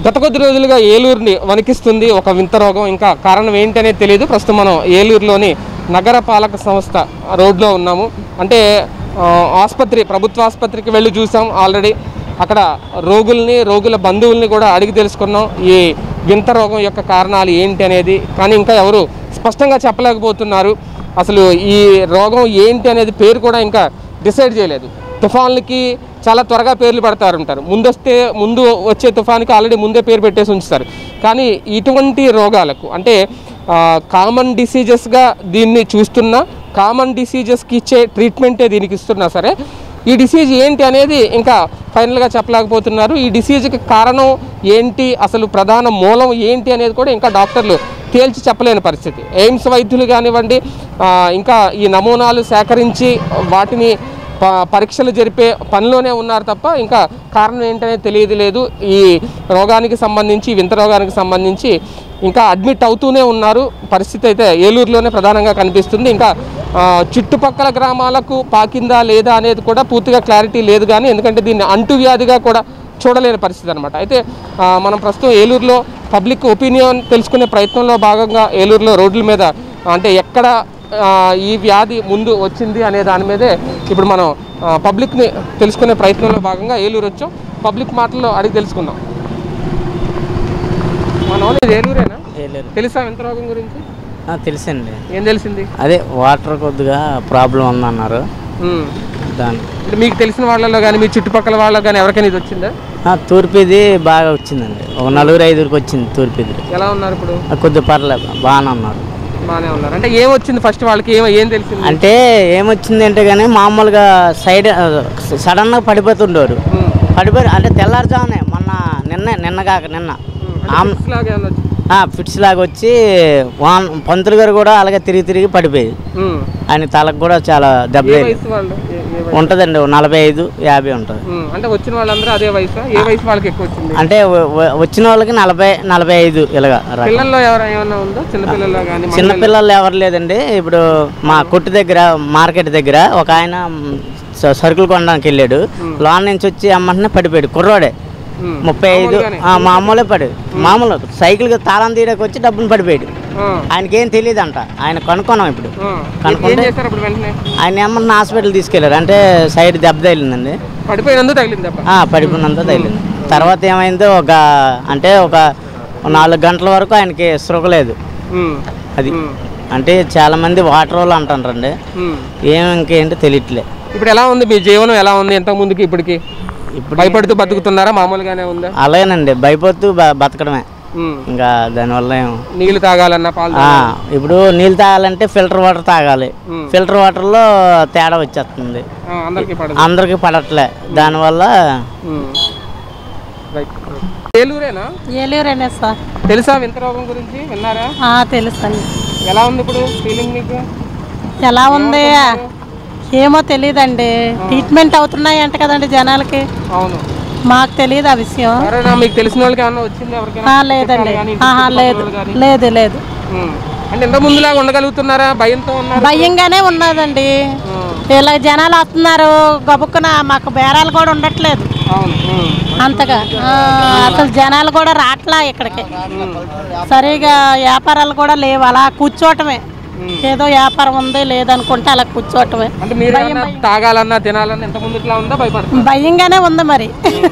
గత కొద్ది రోజులుగా ఏలూరుని వణికిస్తుంది ఒక వింత రోగం ఇంకా కారణం ఏంటనేది తెలియదు ప్రస్తుతం మనం ఏలూరులోని నగర పాలక సంస్థ రోడ్లో ఉన్నాము అంటే ఆ, ఆసుపత్రి ప్రభుత్వ ఆసుపత్రికి వెళ్ళి చూసాం ఆల్రెడీ అక్కడ రోగుల్ని రోగుల బంధువుల్ని కూడా అడిగి తెలుసుకున్నాం ఈ వింత రోగం యొక్క కారణాలు ఏంటి అనేది కానీ ఇంకా ఎవరు స్పష్టంగా చెప్పలేకపోతున్నారు అసలు ఈ రోగం ఏంటి అనేది పేరు కూడా ఇంకా డిసైడ్ చేయలేదు తుఫాన్లకి చాలా త్వరగా పేర్లు పెడతారు ఉంటారు ముందొస్తే ముందు వచ్చే తుఫాన్కి ఆల్రెడీ ముందే పేరు పెట్టేసి ఉంచుతారు కానీ ఇటువంటి రోగాలకు అంటే కామన్ డిసీజెస్గా దీన్ని చూస్తున్నా కామన్ డిసీజెస్కి ఇచ్చే ట్రీట్మెంటే దీనికి ఇస్తున్నా సరే ఈ డిసీజ్ ఏంటి అనేది ఇంకా ఫైనల్గా చెప్పలేకపోతున్నారు ఈ డిసీజ్కి కారణం ఏంటి అసలు ప్రధాన మూలం ఏంటి అనేది కూడా ఇంకా డాక్టర్లు తేల్చి చెప్పలేని పరిస్థితి ఎయిమ్స్ వైద్యులు కానివ్వండి ఆ, ఇంకా ఈ నమూనాలు సేకరించి వాటిని ప- పరీక్షలు జరిపే పనిలోనే ఉన్నారు తప్ప ఇంకా కారణం ఏంటనేది తెలియదు లేదు ఈ రోగానికి సంబంధించి ఈ వింత రోగానికి సంబంధించి ఇంకా అడ్మిట్ అవుతూనే ఉన్నారు పరిస్థితి అయితే ఏలూరులోనే ప్రధానంగా కనిపిస్తుంది ఇంకా ఆ, చుట్టుపక్కల గ్రామాలకు పాకిందా లేదా అనేది కూడా పూర్తిగా క్లారిటీ లేదు కానీ ఎందుకంటే దీన్ని అంటువ్యాధిగా కూడా చూడలేని పరిస్థితి అనమాట అయితే ఆ, మనం ప్రస్తుతం ఏలూరులో పబ్లిక్ ఒపీనియన్ తెలుసుకునే ప్రయత్నంలో భాగంగా ఏలూరులో రోడ్ల మీద అంటే ఎక్కడ ఆ, ఈ వ్యాధి ముందు వచ్చింది అనే దాని మీదే ఇప్పుడు మనం ఆ, పబ్లిక్ని తెలుసుకునే ప్రయత్నంలో భాగంగా ఏలూరు వచ్చాం పబ్లిక్ మాటల్లో అడిగి తెలుసుకుందాం మన వాళ్ళు ఇది ఏలూరేనా వేయలేరు తెలుసా వింత రోగం గురించి ఆ, తెలుసండి ఏం తెలిసింది అదే వాటర్ కొద్దిగా ప్రాబ్లం ఉందన్నారు ఉమ్. దాని అంటే మీకు తెలిసిన వాళ్ళలో కానీ మీ చుట్టుపక్కల వాళ్ళలో కానీ ఎవరికైనా ఇది వచ్చిందా ఆ, తూర్పుది బాగా వచ్చిందండి ఒక నలుగురు ఐదుగురికి వచ్చింది తూర్పుది ఎలా ఉన్నారు ఇప్పుడు ఆ, కొద్దిగా పర్లేదు బాగానే ఉన్నారు బాగానే ఉన్నారు అంటే ఏం వచ్చింది ఫస్ట్ వాళ్ళకి ఏం ఏం తెలిసింది అంటే ఏమొచ్చింది అంటే కానీ మామూలుగా సైడ్ సడన్గా పడిపోతుండేవారు ఉమ్. పడిపోయి అంటే తెల్లారుజామునే మొన్న నిన్న నిన్న కాక నిన్న ఉమ్. అంటే ఆమ్- fits లాగా ఏమన్నా వచ్చింది? ఆ, ఫిట్స్ లాగా వచ్చి వాన్ పంతులు గారు కూడా అలాగే తిరిగి తిరిగి పడిపోయేది ఉమ్. ఆయన తలకు కూడా చాలా దెబ్బ ఏ తగిలింది. వయసు వాళ్ళు ఏ- ఏ వయసు? ఉంటుందండి ఓ నలభై ఐదు యాభై ఉంటుంది ఉమ్. అంటే వచ్చిన వాళ్ళందరూ అదే వయసు ఏ వయసు వాళ్ళకి ఎక్కువ వచ్చింది అంటే వ- వ- వచ్చిన వాళ్ళకి నలభై నలభై ఐదు ఇలాగా రకం. పిల్లల్లో ఎవరు ఏమన్నా ఉందో చిన్న పిల్లల్లో కానీ చిన్న పిల్లలు ఎవరు లేదండి ఇప్పుడు మా కొట్టు దగ్గర మార్కెట్ దగ్గర ఒక ఆయన మ్, స- సరుకులు కొనడానికి వెళ్ళాడు లోన్ నుంచి వచ్చి అమ్మంటనే పడిపోయాడు కుర్రోడే ముప్పై ఐదు ఆ, మామూలే పడి మామూలు సైకిల్ తాళం తీయడానికి వచ్చి డబ్బులు పడిపోయాడు ఆయనకేం తెలియదు అంట ఆయన కనుక్కున్నాం ఇప్పుడు ఏం కనుక్కుంటే చేశారు అప్పుడు వెంటనే ఆయన ఏమన్నా హాస్పిటల్ తీసుకెళ్లారు అంటే సైడ్ దెబ్బ తగిలిందండి పడిపోయినందుకు తగిలింది దెబ్బ ఆ, పడిపోయినంత తగిలింది తర్వాత ఏమైందో ఒక అంటే ఒక నాలుగు గంటల వరకు ఆయనకి సృగలేదు ఉమ్. అది ఉమ్. అంటే చాలా మంది వాటర్ వాళ్ళు అంటారండి ఉమ్. ఏం ఇంకేంటో తెలియట్లే ఇప్పుడు ఎలా ఉంది మీ జీవనం ఎలా ఉంది ఎంత ముందుకి ఇప్పటికి ఇప్పుడు భయపడుతూ బతుకుతున్నారా మామూలుగానే ఉందా అలాగేనండి భయపడుతూ బ- బతకడమే ఉమ్. ఇంకా దానివల్ల ఏం నీళ్లు తాగాలన్నా పాలు ఆ, ఇప్పుడు నీళ్ళు తాగాలంటే ఫిల్టర్ వాటర్ తాగాలి ఉమ్. ఫిల్టర్ వాటర్లో తేడా వచ్చేస్తుంది ఆ, అందరికీ పడదు అందరికి పడట్లే దానివల్ల ఉమ్. రైట్ ఏలూరేనా ఏలూరేనే సార్ తెలుసా వింత రోగం గురించి విన్నారా ఆ, తెలుసండి ఎలా ఉంది ఇప్పుడు ఫీలింగ్ మీకు ఎలా ఉంది ఏమో తెలియదండి ట్రీట్మెంట్ అవుతున్నాయి అంట కదండి జనాలకి అవును మాకు తెలియదు ఆ విషయం ఎవరైనా మీకు తెలిసిన వాళ్ళకి ఏమన్నా వచ్చింది ఎవరికైనా ఆ, లేదండి చుట్టాలు గానీ, ఆహా, చుట్టుపక్కల లేదు వాళ్ళు గానీ? లేదు లేదు ఉమ్. అంటే ఇంత ముందులాగా ఉండగలుగుతున్నారా భయంతో ఉన్నారు భయంగానే ఉన్నదండి ఇలా జనాలు వస్తున్నారు గబుక్కున మాకు బేరాలు కూడా ఉండట్లేదు అవును ఉమ్. అంతగా ఆ, అసలు జనాలు కూడా రాట్లా ఇక్కడికి సరిగా వ్యాపారాలు కూడా లేవు అలా కూర్చోవటమే ఏదో వ్యాపారం ఉంది లేదనుకుంటే అలా కూర్చోవటమే అంటే మీరు ఏమన్నా తాగాలన్నా తినాలన్నా ఎంత ముందు ఇట్లా ఉందా భయపడుతుంది భయంగానే ఉంది మరి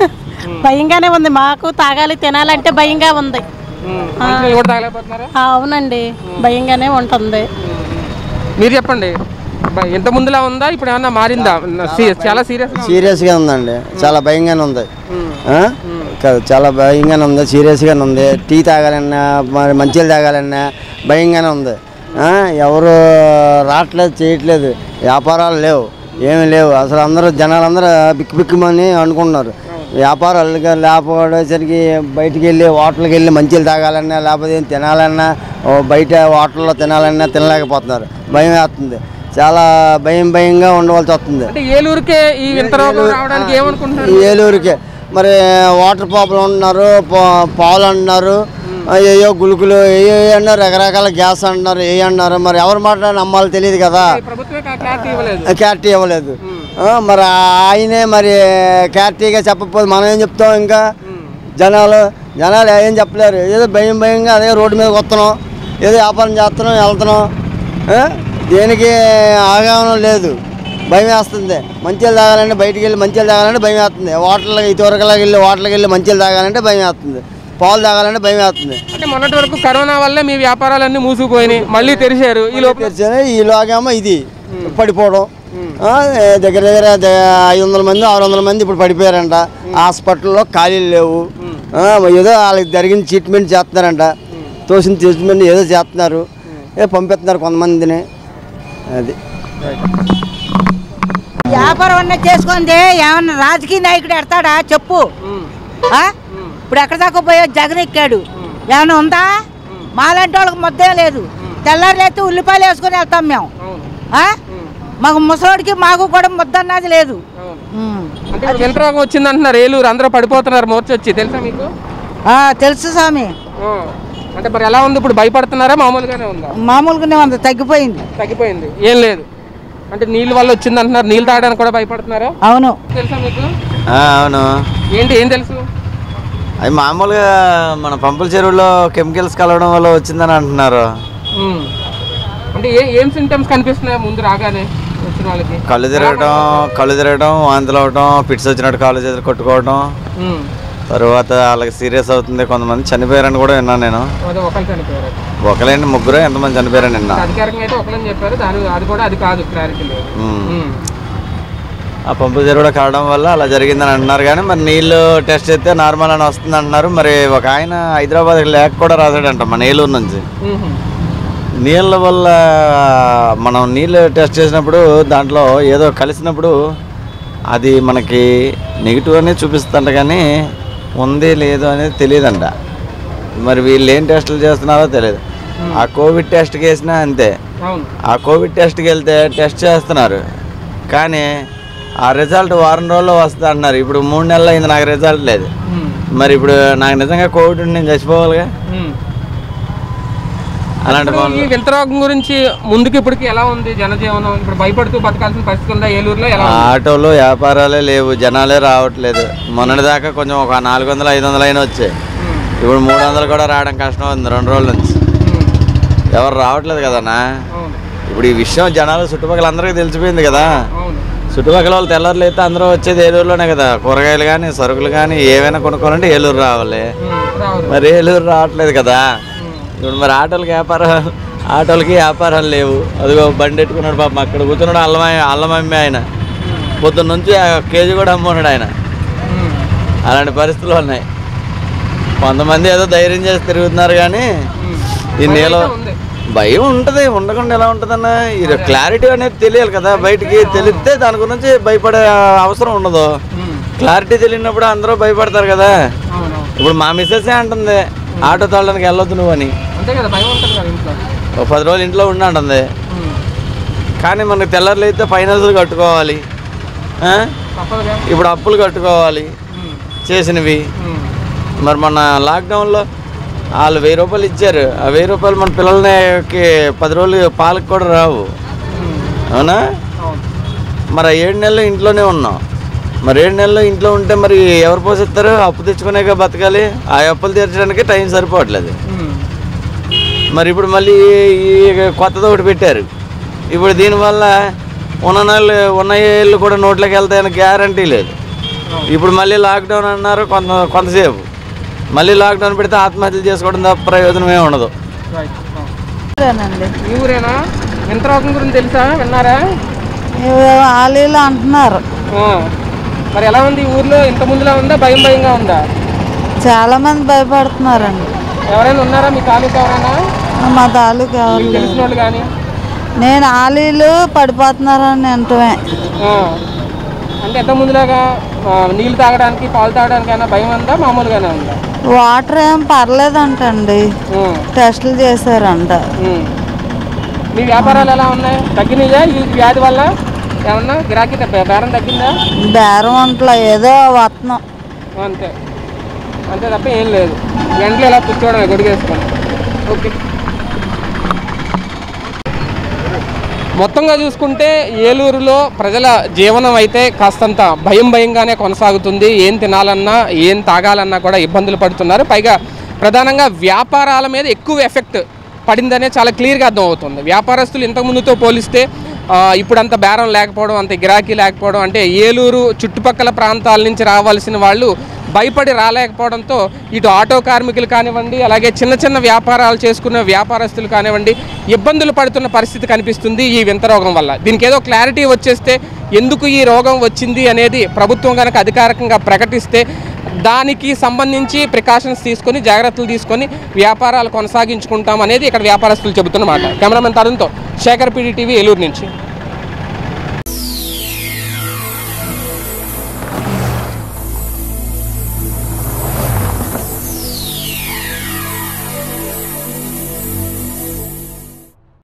భయంగానే ఉంది మాకు తాగాలి తినాలంటే భయంగా ఉంది మంచినీళ్ళు కూడా తాగలేకపోతున్నారా ఆ, అవునండి భయంగానే ఉంటుంది మీరు చెప్పండి బ- ఎంత ముందులా ఉందా ఇప్పుడు ఏమన్నా మారిందా సీ- చాలా సీరియస్ సీరియస్గా ఉందండి చాలా భయంగానే ఉంది ఆ? కాదు చాలా భయంగానే ఉంది సీరియస్గానే ఉంది టీ తాగాలన్నా మరి మంచిలు తాగాలన్నా భయంగానే ఉంది ఆ? ఎవరు రావట్లేదు చేయట్లేదు వ్యాపారాలు లేవు ఏమీ లేవు అసలు అందరూ జనాలందరూ బిక్కు బిక్కుమని అనుకుంటున్నారు వ్యాపారాలు లేకపోయేసరికి బయటికి వెళ్ళి హోటల్కి వెళ్ళి మంచిలు తాగాలన్నా లేకపోతే ఏం తినాలన్నా ఓ బయట హోటల్లో తినాలన్నా తినలేకపోతున్నారు భయం వేస్తుంది చాలా భయం భయంగా ఉండవలసి వస్తుంది అంటే ఏలూరుకే ఈ వింత రోగం రావడానికి ఏమనుకుంటున్నారు ఈ ఏలూరుకే మరి వాటర్ ప్రాబ్లం అంటున్నారు పా- పాలు అంటున్నారు ఏయో గుళుకులు ఏ అన్నారు రకరకాల గ్యాస్ అంటున్నారు ఏ అన్నారు మరి ఎవరి మాట నమ్మాలో తెలియదు కదా ప్రభుత్వమే కా- క్లారిటీ ఇవ్వలేదు క్లారిటీ ఇవ్వలేదు ఆ, మరి ఆయనే మరి క్లారిటీగా చెప్పకపోతే మనం ఏం చెప్తాం ఇంకా జనాలు జనాలు ఏం చెప్పలేరు ఏదో భయం భయంగా అదే రోడ్డు మీద వస్తున్నాం ఏదో వ్యాపారం చేస్తున్నాం వెళ్తున్నాం ఆ? దేనికి ఆగామనం లేదు భయం వేస్తుంది మంచిలు తాగాలంటే బయటికి వెళ్ళి మంచిలు తాగాలంటే భయం వేస్తుంది హోటల్కి ఇదివరకులాగా వెళ్ళి హోటల్కి వెళ్ళి మంచిలు తాగాలంటే భయం వేస్తుంది పాలు తాగాలంటే భయం వేస్తుంది అంటే మొన్నటి వరకు కరోనా వల్ల మీ వ్యాపారాలన్నీ మూసుకుపోయినాయి మళ్ళీ తెరిచారు ఈ లోపల తెరిచారు ఈలోగేమో ఇది పడిపోవడం ఆ, దగ్గర దగ్గర ద- ఐదు వందల మంది ఆరు వందల మంది ఇప్పుడు పడిపోయారంట హాస్పిటల్లో ఖాళీలు లేవు ఆ, ఏదో వాళ్ళకి జరిగిన ట్రీట్మెంట్ చేస్తున్నారంట తోసిన ట్రీట్మెంట్ ఏదో చేస్తున్నారు ఏ పంపిస్తున్నారు కొంతమందిని అది వ్యాపారం అన్న చేసుకుంది ఏమన్నా రాజకీయ నాయకుడు ఎడతాడా చెప్పు ఆ? ఇప్పుడు ఎక్కడ దాకా పోయా జగన్ ఎక్కాడు ఏమన్నా ఉందా మాలాంటి వాళ్ళకి ముద్దే లేదు తెల్లారులైతే ఉల్లిపాయలు వేసుకొని వెళ్తాం మేము ఆ? మాకు ముసలోడికి మాకు కూడా ముద్ద అన్నది లేదు ఉమ్. అంటే ఇప్పుడు వింత రోగం వచ్చింది అంటున్నారు ఏలూరు అందరూ పడిపోతున్నారు మోర్చి వచ్చి తెలుసా మీకు ఆ, తెలుసు స్వామి ఆ. అంటే మరి ఎలా ఉంది ఇప్పుడు భయపడుతున్నారా మామూలుగానే ఉందా మామూలుగానే ఉంది తగ్గిపోయింది తగ్గిపోయింది ఏం లేదు అంటే నీళ్ళ వల్ల వచ్చింది అంటున్నారు నీళ్ళు తాగడానికి కూడా భయపడుతున్నారా అవును తెలుసా మీకు అవును ఏంటి ఏం తెలుసు అది మామూలుగా మన పంపుల చెరువులో కెమికల్స్ కలవడం వల్ల వచ్చిందని అంటున్నారు ఉమ్. అంటే ఏ ఏం సింటమ్స్ కనిపిస్తున్నాయి ముందు రాగానే వచ్చిన వాళ్ళకి కళ్ళు తిరగడం కళ్ళు తిరగడం వాంతులు అవడం పిట్స్ వచ్చినట్టు కాళ్ళు చేతులు కొట్టుకోవడం ఉమ్. తర్వాత వాళ్ళకి సీరియస్ అవుతుంది కొంతమంది చనిపోయారని కూడా విన్నాను నేను అదే ఒకరు చనిపోయారు ఒకలేండి ముగ్గురు ఎంతమంది చనిపోయారని విన్నా అధికారికంగా అయితే ఒకరని చెప్పారు దాని అది కూడా అది కాదు క్లారిటీ లేదు ఉమ్. ఉమ్. ఆ పంపుల చెరువులో కలవడం వల్ల అలా జరిగిందని అంటున్నారు కానీ మరి నీళ్ళు టెస్ట్ చేస్తే నార్మల్ అని వస్తుంది అంటున్నారు మరి ఒక ఆయన హైదరాబాద్ లేక కూడా రాసాడంట మన ఏలూరు నుంచి ఉహు. నీళ్ళ వల్ల మనం నీళ్ళు టెస్ట్ చేసినప్పుడు దాంట్లో ఏదో కలిసినప్పుడు అది మనకి నెగిటివ్ అనేది చూపిస్తుంట కానీ ఉంది లేదు అనేది తెలియదంట మరి వీళ్ళు ఏం టెస్టులు చేస్తున్నారో తెలియదు ఆ కోవిడ్ టెస్ట్కి వేసినా అంతే అవును ఆ కోవిడ్ టెస్ట్కి వెళ్తే టెస్ట్ చేస్తున్నారు కానీ ఆ రిజల్ట్ వారం రోజుల్లో వస్తుంది అంటున్నారు ఇప్పుడు మూడు నెలలు అయింది నాకు రిజల్ట్ లేదు ఉమ్. మరి ఇప్పుడు నాకు నిజంగా కోవిడ్ ఉండి నేను చచ్చిపోవాలిగా ఉమ్. అలాంటి ఇప్పుడు పనులు ఈ వింత రోగం గురించి ముందుకి ఇప్పటికి ఎలా ఉంది జనజీవనం ఇప్పుడు భయపడుతూ బతకాల్సిన పరిస్థితి ఉందా ఏలూరులో ఎలా ఉంది? ఆటోలో వ్యాపారాలే లేవు జనాలే రావట్లేదు మొన్నటి దాకా కొంచెం ఒక నాలుగు వందలు ఐదు వందలు అయినా వచ్చాయి ఉమ్. ఇప్పుడు మూడు వందలు కూడా రావడం కష్టం ఉంది రెండు రోజుల నుంచి ఉమ్. ఎవరు రావట్లేదు కదన్నా అవును ఇప్పుడు ఈ విషయం జనాలు చుట్టుపక్కల అందరికీ తెలిసిపోయింది కదా అవును చుట్టుపక్కల వాళ్ళు తెల్లర్లు అయితే అందరూ వచ్చేది ఏలూరులోనే కదా కూరగాయలు కానీ సరుకులు కానీ ఏవైనా కొనుక్కోవాలంటే ఏలూరు రావాలి ఉమ్. రావదు మరి ఏలూరు రావట్లేదు కదా ఉమ్. ఇప్పుడు మరి ఆటోలకి వ్యాపారం ఆటోలకి వ్యాపారాలు లేవు అదిగో బండి పెట్టుకున్నాడు పాపం అక్కడ కూర్చున్నాడు అల్లం అల్లం అమ్మి ఆయన పొద్దున్న నుంచి ఆ కేజీ కూడా అమ్మున్నాడు ఆయన ఉమ్. అలాంటి పరిస్థితులు ఉన్నాయి కొంతమంది ఏదో ధైర్యం చేసి తిరుగుతున్నారు కానీ ఈ నీళ్ళ భయం అయితే ఉంది. భయం ఉంటుంది ఉండకుండా ఎలా ఉంటుందన్న ఇది క్లారిటీ అనేది తెలియాలి కదా బయటికి తెలిస్తే దాని గురించి భయపడే అవసరం ఉండదు ఉమ్. క్లారిటీ తెలియనప్పుడు అందరూ భయపడతారు కదా అవునవును ఇప్పుడు మా మిస్సెస్ అంటుంది ఆటో తోలడానికి వెళ్ళొద్దు నువ్వు అని అంతే కదా భయం ఉంటుంది కదా ఇంట్లో ఒక పది రోజులు ఇంట్లో ఉండి అంటుంది ఉమ్. కానీ మనకి తెల్లర్లు అయితే ఫైనాన్సులు కట్టుకోవాలి ఆ? తప్పదుగా ఇప్పుడు అప్పులు కట్టుకోవాలి ఉమ్. చేసినవి ఉమ్. మరి మన లాక్డౌన్లో వాళ్ళు వెయ్యి రూపాయలు ఇచ్చారు ఆ వెయ్యి రూపాయలు మన పిల్లలకి పది రోజులు పాలకు కూడా రావు ఉమ్. అవునా అవును మరి ఆ ఏడు నెలలు ఇంట్లోనే ఉన్నాం మరి ఏడు నెలలు ఇంట్లో ఉంటే మరి ఎవరు పోషిస్తారు అప్పు తెచ్చుకునేగా బతకాలి ఆ అప్పులు తీర్చడానికి టైం సరిపోవట్లేదు ఉమ్. మరి ఇప్పుడు మళ్ళీ ఈ కొత్తది ఒకటి పెట్టారు ఇప్పుడు దీనివల్ల ఉన్న నెలలు ఉన్న ఏళ్ళు కూడా నోట్లోకి వెళ్తాయని గ్యారంటీ లేదు ఇప్పుడు మళ్ళీ లాక్డౌన్ అన్నారు కొంత కొంతసేపు మళ్ళీ లాక్డౌన్ పెడితే ఆత్మహత్యలు చేసుకోవడం తప్ప ప్రయోజనం ఏమి ఉండదు రైట్ అవును. సరేనండి ఈ ఊరేనా వింత రోగం గురించి తెలుసా విన్నారా ఆలీలు అంటున్నారు ఆ. మరి ఎలా ఉంది ఈ ఊర్లో ఇంత ముందులా ఉందా భయం భయంగా ఉందా చాలా మంది భయపడుతున్నారండి ఎవరైనా ఉన్నారా మీ తాలూకా ఎవరైనా మా తాలూకు ఎవరు మీకు తెలిసిన వాళ్ళు కానీ నేను ఆలీలు పడిపోతున్నారని అంటమే ఆ. అంటే ఎంత ముందులాగా ఆ, నీళ్ళు తాగడానికి పాలు తాగడానికి అయినా భయం ఉందా మామూలుగానే ఉందా వాటర్ ఏం పర్లేదంటండి ఉమ్. టెస్టులు చేశారంట ఉమ్. మీ వ్యాపారాలు ఎలా ఉన్నాయి తగ్గినాయా ఈ వ్యాధి వల్ల ఏమన్నా గిరాకీ తగ్గ- బేరం తగ్గిందా బేరం వంటలో ఏదో వస్తున్నాం అంతే అంతే తప్ప ఏం లేదు ఎండలో ఇలా కూర్చోవడమే గొడిగేసుకొని ఓకే మొత్తంగా చూసుకుంటే ఏలూరులో ప్రజల జీవనం అయితే కాస్తంత భయం భయంగానే కొనసాగుతుంది ఏం తినాలన్నా ఏం తాగాలన్నా కూడా ఇబ్బందులు పడుతున్నారు పైగా ప్రధానంగా వ్యాపారాల మీద ఎక్కువ ఎఫెక్ట్ పడిందనే చాలా క్లియర్గా అర్థమవుతుంది వ్యాపారస్తులు ఇంతకుముందుతో పోలిస్తే ఆ, ఇప్పుడు అంత బేరం లేకపోవడం అంత గిరాకీ లేకపోవడం అంటే ఏలూరు చుట్టుపక్కల ప్రాంతాల నుంచి రావాల్సిన వాళ్ళు భయపడి రాలేకపోవడంతో ఇటు ఆటో కార్మికులు కానివ్వండి అలాగే చిన్న చిన్న వ్యాపారాలు చేసుకున్న వ్యాపారస్తులు కానివ్వండి ఇబ్బందులు పడుతున్న పరిస్థితి కనిపిస్తుంది ఈ వింత రోగం వల్ల దీనికి ఏదో క్లారిటీ వచ్చేస్తే ఎందుకు ఈ రోగం వచ్చింది అనేది ప్రభుత్వం కనుక అధికారికంగా ప్రకటిస్తే దానికి సంబంధించి ప్రికాషన్స్ తీసుకొని జాగ్రత్తలు తీసుకొని వ్యాపారాలు కొనసాగించుకుంటాం అనేది ఇక్కడ వ్యాపారస్తులు చెబుతున్నమాట కెమెరామెన్ తరుణ్తో శేఖర్ పీడి టీవీ ఏలూరు నుంచి